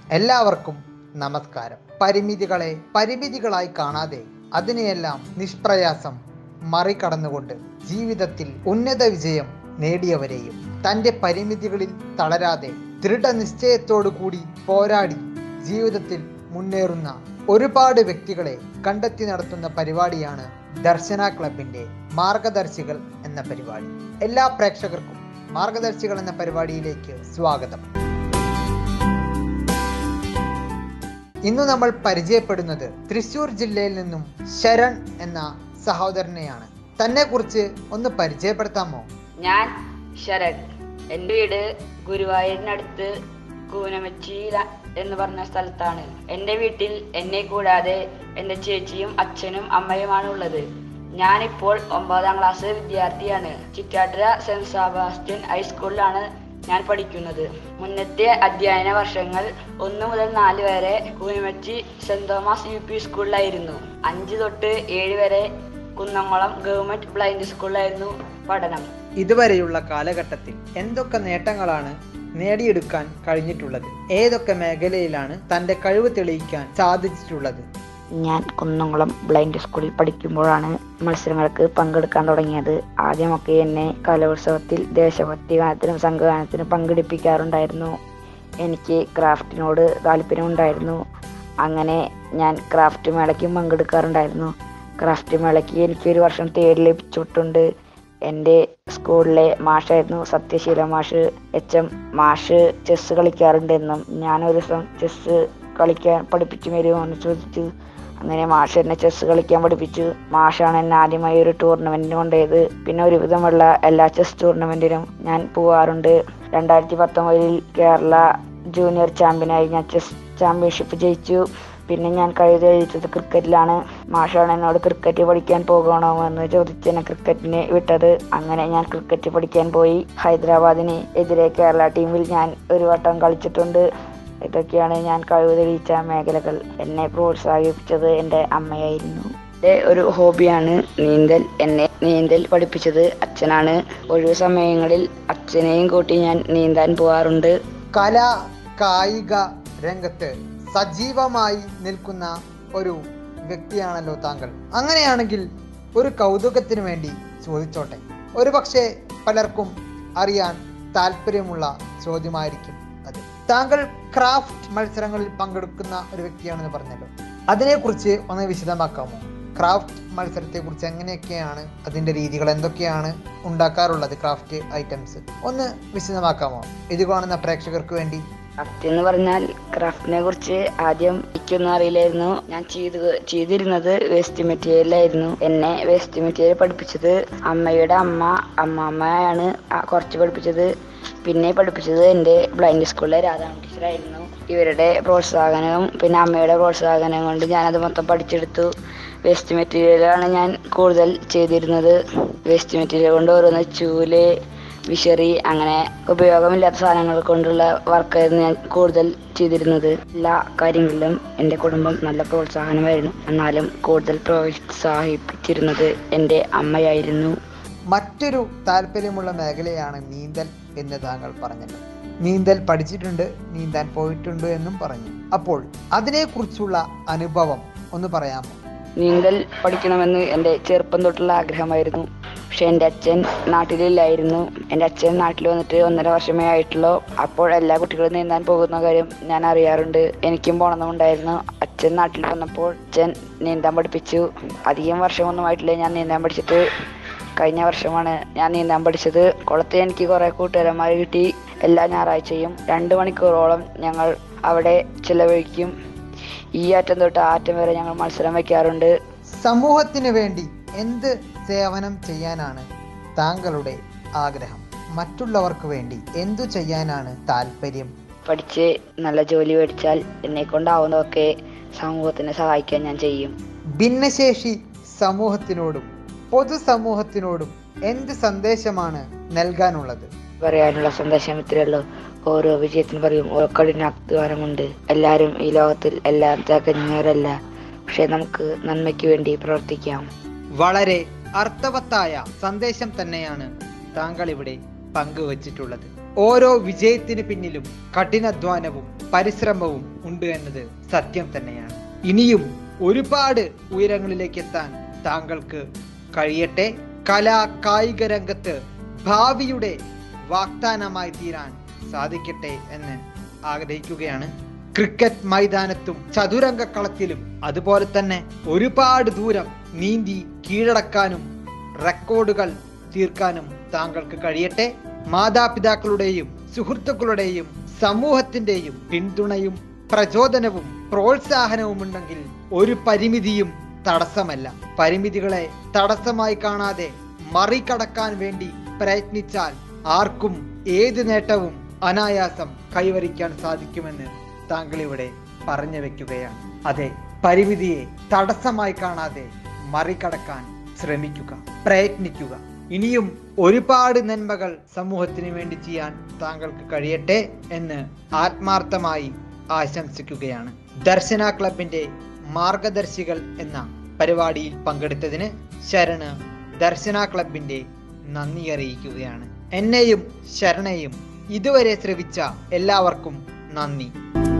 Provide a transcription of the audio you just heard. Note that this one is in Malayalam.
എല്ലാവർക്കും നമസ്കാരം പരിമിതികളെ പരിമിതികളായി കാണാതെ അതിനെയെല്ലാം നിഷ്പ്രയാസം മറികടന്നുകൊണ്ട് ജീവിതത്തിൽ ഉന്നത വിജയം നേടിയവരെയും തൻ്റെ പരിമിതികളിൽ തളരാതെ ദൃഢനിശ്ചയത്തോടു കൂടി പോരാടി ജീവിതത്തിൽ മുന്നേറുന്ന ഒരുപാട് വ്യക്തികളെ കണ്ടെത്തി നടത്തുന്ന പരിപാടിയാണ് ദർശന ക്ലബിന്റെ മാർഗദർശികൾ എന്ന പരിപാടി എല്ലാ പ്രേക്ഷകർക്കും മാർഗദർശികൾ എന്ന പരിപാടിയിലേക്ക് സ്വാഗതം ഇന്ന് നമ്മൾ പരിചയപ്പെടുന്നത് തൃശൂർ ജില്ലയിൽ നിന്നും ശരൺ എന്ന സഹോദരനെയാണ് തന്നെ കുറിച്ച് ഒന്ന് പരിചയപ്പെടുത്താമോ ഞാൻ ശരത് എൻ്റെ വീട് ഗുരുവായൂരിനടുത്ത് കൂനമച്ചി എന്ന് പറഞ്ഞ സ്ഥലത്താണ് എൻ്റെ വീട്ടിൽ എന്നെ കൂടാതെ എൻ്റെ ചേച്ചിയും അച്ഛനും അമ്മയുമാണ് ഉള്ളത് ഞാനിപ്പോൾ ഒമ്പതാം ക്ലാസ് വിദ്യാർത്ഥിയാണ് ചിറ്റാറ്റര സെന്റ് സെബാസ്റ്റ്യൻ ഹൈസ്കൂളിലാണ് ഞാൻ പഠിക്കുന്നത് മുന്നത്തെ അധ്യയന വർഷങ്ങൾ ഒന്ന് മുതൽ നാല് വരെ Koonammachi Saint Thomas U P സ്കൂളിലായിരുന്നു അഞ്ച് തൊട്ട് ഏഴ് വരെ കുന്നംകുളം ഗവൺമെന്റ് ബ്ലൈൻഡ് സ്കൂളിലായിരുന്നു പഠനം ഇതുവരെയുള്ള കാലഘട്ടത്തിൽ എന്തൊക്കെ നേട്ടങ്ങളാണ് നേടിയെടുക്കാൻ കഴിഞ്ഞിട്ടുള്ളത് ഏതൊക്കെ മേഖലയിലാണ് തന്റെ കഴിവ് തെളിയിക്കാൻ സാധിച്ചിട്ടുള്ളത് ഞാൻ കുന്നംകുളം ബ്ലൈൻഡ് സ്കൂളിൽ പഠിക്കുമ്പോഴാണ് മത്സരങ്ങൾക്ക് പങ്കെടുക്കാൻ തുടങ്ങിയത് ആദ്യമൊക്കെ എന്നെ കലോത്സവത്തിൽ ദേശഭക്തി ഗാനത്തിനും സംഘഗാനത്തിനും പങ്കെടുപ്പിക്കാറുണ്ടായിരുന്നു എനിക്ക് ക്രാഫ്റ്റിനോട് താല്പര്യമുണ്ടായിരുന്നു അങ്ങനെ ഞാൻ ക്രാഫ്റ്റ് മേളയ്ക്കും പങ്കെടുക്കാറുണ്ടായിരുന്നു ക്രാഫ്റ്റ് മേളയ്ക്ക് എനിക്ക് ഒരു വർഷം തേടി ലഭിച്ചിട്ടുണ്ട് എൻ്റെ സ്കൂളിലെ മാഷായിരുന്നു സത്യശീല മാഷ് എച്ച് എം മാഷ് ചെസ്സ് കളിക്കാറുണ്ടെന്നും ഞാനൊരു ദിവസം ചെസ്സ് കളിക്കാൻ പഠിപ്പിച്ചു തരുമോ എന്ന് ചോദിച്ചു അങ്ങനെ മാഷ് എന്നെ ചെസ്സ് കളിക്കാൻ പഠിപ്പിച്ചു മാഷാണ് എന്നെ ആദ്യമായി ഒരു ടൂർണമെന്റിന് കൊണ്ടുപോയത് പിന്നെ ഒരുവിധമുള്ള എല്ലാ ചെസ് ടൂർണമെന്റിനും ഞാൻ പോവാറുണ്ട് രണ്ടായിരത്തി പത്തൊമ്പതിൽ കേരള ജൂനിയർ ചാമ്പ്യനായി ഞാൻ ചെസ് ചാമ്പ്യൻഷിപ്പ് ജയിച്ചു പിന്നെ ഞാൻ കഴിവ് തെളിയിച്ചത് ക്രിക്കറ്റിലാണ് മാഷാണ് എന്നോട് ക്രിക്കറ്റ് പഠിക്കാൻ പോകണോ എന്ന് ചോദിച്ച് എന്നെ ക്രിക്കറ്റിന് വിട്ടത് അങ്ങനെ ഞാൻ ക്രിക്കറ്റ് പഠിക്കാൻ പോയി ഹൈദരാബാദിന് എതിരെ കേരള ടീമിൽ ഞാൻ ഒരു വട്ടം കളിച്ചിട്ടുണ്ട് ഇതൊക്കെയാണ് ഞാൻ കഴിവ് തെളിയിച്ച മേഖലകൾ എന്നെ പ്രോത്സാഹിപ്പിച്ചത് എൻ്റെ അമ്മയായിരുന്നു എൻ്റെ ഒരു ഹോബിയാണ് നീന്തൽ എന്നെ നീന്തൽ പഠിപ്പിച്ചത് അച്ഛനാണ് ഒഴിവു സമയങ്ങളിൽ അച്ഛനെയും കൂട്ടി ഞാൻ നീന്താൻ പോവാറുണ്ട് കല കായിക രംഗത്ത് സജീവമായി നിൽക്കുന്ന ഒരു വ്യക്തിയാണല്ലോ താങ്കൾ അങ്ങനെയാണെങ്കിൽ ഒരു കൗതുകത്തിന് വേണ്ടി ചോദിച്ചോട്ടെ ഒരു പക്ഷേ പലർക്കും അറിയാൻ താല്പര്യമുള്ള ചോദ്യമായിരിക്കും അത് താങ്കൾ ക്രാഫ്റ്റ് മത്സരങ്ങളിൽ പങ്കെടുക്കുന്ന ഒരു വ്യക്തിയാണെന്ന് പറഞ്ഞല്ലോ അതിനെക്കുറിച്ച് ഒന്ന് വിശദമാക്കാമോ ക്രാഫ്റ്റ് മത്സരത്തെ കുറിച്ച് എങ്ങനെയൊക്കെയാണ് അതിന്റെ രീതികൾ എന്തൊക്കെയാണ് ഉണ്ടാക്കാറുള്ളത് ക്രാഫ്റ്റ് ഐറ്റംസ് ഒന്ന് വിശദമാക്കാമോ ഇത് കാണുന്ന പ്രേക്ഷകർക്ക് വേണ്ടി ക്രാഫ്റ്റ് എന്ന് പറഞ്ഞാൽ ക്രാഫ്റ്റിനെ കുറിച്ച് ആദ്യം എനിക്കൊന്നും അറിയില്ലായിരുന്നു ഞാൻ ചെയ്ത് ചെയ്തിരുന്നത് വേസ്റ്റ് മെറ്റീരിയലായിരുന്നു എന്നെ വേസ്റ്റ് മെറ്റീരിയൽ പഠിപ്പിച്ചത് അമ്മയുടെ അമ്മ അമ്മാമ്മയാണ് ആ കുറച്ച് പഠിപ്പിച്ചത് പിന്നെ പഠിപ്പിച്ചത് എൻ്റെ ബ്ലൈൻഡ് സ്കൂളിലെ രാധാമ ടീച്ചറായിരുന്നു ഇവരുടെ പ്രോത്സാഹനവും പിന്നെ അമ്മയുടെ പ്രോത്സാഹനം കൊണ്ട് ഞാനത് മൊത്തം പഠിച്ചെടുത്തു വേസ്റ്റ് മെറ്റീരിയലാണ് ഞാൻ കൂടുതൽ ചെയ്തിരുന്നത് വേസ്റ്റ് മെറ്റീരിയൽ കൊണ്ട് ഓരോന്ന് ചൂല് വിഷറി അങ്ങനെ ഉപയോഗമില്ലാത്ത സാധനങ്ങൾ കൊണ്ടുള്ള വർക്കായിരുന്നു ഞാൻ കൂടുതൽ ചെയ്തിരുന്നത് എല്ലാ കാര്യങ്ങളിലും എൻ്റെ കുടുംബം നല്ല പ്രോത്സാഹനമായിരുന്നു എന്നാലും കൂടുതൽ പ്രോത്സാഹിപ്പിച്ചിരുന്നത് എൻ്റെ അമ്മയായിരുന്നു മറ്റൊരു താല്പര്യമുള്ള മേഖലയാണ് നീന്തൽ എന്ന് താങ്കൾ പറഞ്ഞല്ലോ നീന്തൽ പഠിച്ചിട്ടുണ്ട് നീന്താൻ പോയിട്ടുണ്ട് എന്നും പറഞ്ഞു അപ്പോൾ അതിനെക്കുറിച്ചുള്ള അനുഭവം ഒന്ന് പറയാമോ നീന്തൽ പഠിക്കണമെന്ന് എൻ്റെ ചെറുപ്പം തൊട്ടുള്ള ആഗ്രഹമായിരുന്നു പക്ഷെ എൻ്റെ അച്ഛൻ നാട്ടിലില്ലായിരുന്നു എൻ്റെ അച്ഛൻ നാട്ടിൽ വന്നിട്ട് ഒന്നര വർഷമേ ആയിട്ടുള്ളൂ അപ്പോൾ എല്ലാ കുട്ടികളും നീന്താൻ പോകുന്ന കാര്യം ഞാൻ അറിയാറുണ്ട് എനിക്കും പോകണമെന്നുണ്ടായിരുന്നു അച്ഛൻ നാട്ടിൽ വന്നപ്പോൾ അച്ഛൻ നീന്താൻ പഠിപ്പിച്ചു അധികം വർഷമൊന്നും ആയിട്ടില്ല ഞാൻ നീന്താൻ പഠിച്ചിട്ട് കഴിഞ്ഞ വർഷമാണ് ഞാൻ നീന്താൻ പഠിച്ചത് കുളത്തിൽ എനിക്ക് കുറേ കൂട്ടുകാരന്മാർ കിട്ടി എല്ലാ ഞായറാഴ്ചയും രണ്ട് മണിക്കൂറോളം ഞങ്ങൾ അവിടെ ചിലവഴിക്കും ഈ അറ്റം തൊട്ട് ആ അറ്റം വരെ ഞങ്ങൾ മത്സരം വയ്ക്കാറുണ്ട് സമൂഹത്തിന് വേണ്ടി എന്ത് സേവനം ചെയ്യാനാണ് താങ്കളുടെ ആഗ്രഹം മറ്റുള്ളവർക്ക് വേണ്ടി എന്തു ചെയ്യാനാണ് താല്പര്യം പഠിച്ച് നല്ല ജോലി മേടിച്ചാൽ എന്നെ കൊണ്ടാവുന്നതൊക്കെ സമൂഹത്തിനെ സഹായിക്കാൻ ഞാൻ ചെയ്യും ഭിന്നശേഷി സമൂഹത്തിനോടും പൊതുസമൂഹത്തിനോടും എന്ത് സന്ദേശമാണ് നൽകാനുള്ളത് പറയാനുള്ള സന്ദേശം ഇത്രയേ ഉള്ളൂ ഓരോ വിജയത്തിനും പറയും ഓരോ കഠിനാധ്വാനമുണ്ട് എല്ലാവരും ഈ ലോകത്തിൽ എല്ലാം തികഞ്ഞവരല്ല പക്ഷെ നമുക്ക് നന്മയ്ക്ക് വേണ്ടി പ്രവർത്തിക്കാം വളരെ അർത്ഥവത്തായ സന്ദേശം തന്നെയാണ് താങ്കൾ ഇവിടെ പങ്കുവച്ചിട്ടുള്ളത് ഓരോ വിജയത്തിന് പിന്നിലും കഠിനാധ്വാനവും പരിശ്രമവും ഉണ്ട് എന്നത് സത്യം തന്നെയാണ് ഇനിയും ഒരുപാട് ഉയരങ്ങളിലേക്ക് എത്താൻ താങ്കൾക്ക് കഴിയട്ടെ കലാ കായിക രംഗത്ത് ഭാവിയുടെ വാഗ്ദാനമായി തീരാൻ സാധിക്കട്ടെ എന്ന് ആഗ്രഹിക്കുകയാണ് ക്രിക്കറ്റ് മൈതാനത്തും ചതുരംഗ കളത്തിലും അതുപോലെ തന്നെ ഒരുപാട് ദൂരം നീന്തി കീഴടക്കാനും റെക്കോർഡുകൾ തീർക്കാനും താങ്കൾക്ക് കഴിയട്ടെ മാതാപിതാക്കളുടെയും സുഹൃത്തുക്കളുടെയും സമൂഹത്തിന്റെയും പിന്തുണയും പ്രചോദനവും പ്രോത്സാഹനവും ഉണ്ടെങ്കിൽ ഒരു പരിമിതിയും തടസ്സമല്ല പരിമിതികളെ തടസ്സമായി കാണാതെ മറികടക്കാൻ വേണ്ടി പ്രയത്നിച്ചാൽ ആർക്കും ഏത് നേട്ടവും അനായാസം കൈവരിക്കാൻ സാധിക്കുമെന്ന് താങ്കൾ ഇവിടെ പറഞ്ഞു വെക്കുകയാണ് അതെ പരിമിതിയെ തടസ്സമായി കാണാതെ മറികടക്കാൻ ശ്രമിക്കുക പ്രയത്നിക്കുക ഇനിയും ഒരുപാട് നന്മകൾ സമൂഹത്തിന് വേണ്ടി ചെയ്യാൻ താങ്കൾക്ക് കഴിയട്ടെ എന്ന് ആത്മാർത്ഥമായി ആശംസിക്കുകയാണ് ദർശന ക്ലബിന്റെ മാർഗദർശികൾ എന്ന പരിപാടിയിൽ പങ്കെടുത്തതിന് ശരണ് ദർശന ക്ലബിന്റെ നന്ദി അറിയിക്കുകയാണ് എന്നെയും ശരണയും ഇതുവരെ ശ്രവിച്ച എല്ലാവർക്കും നന്ദി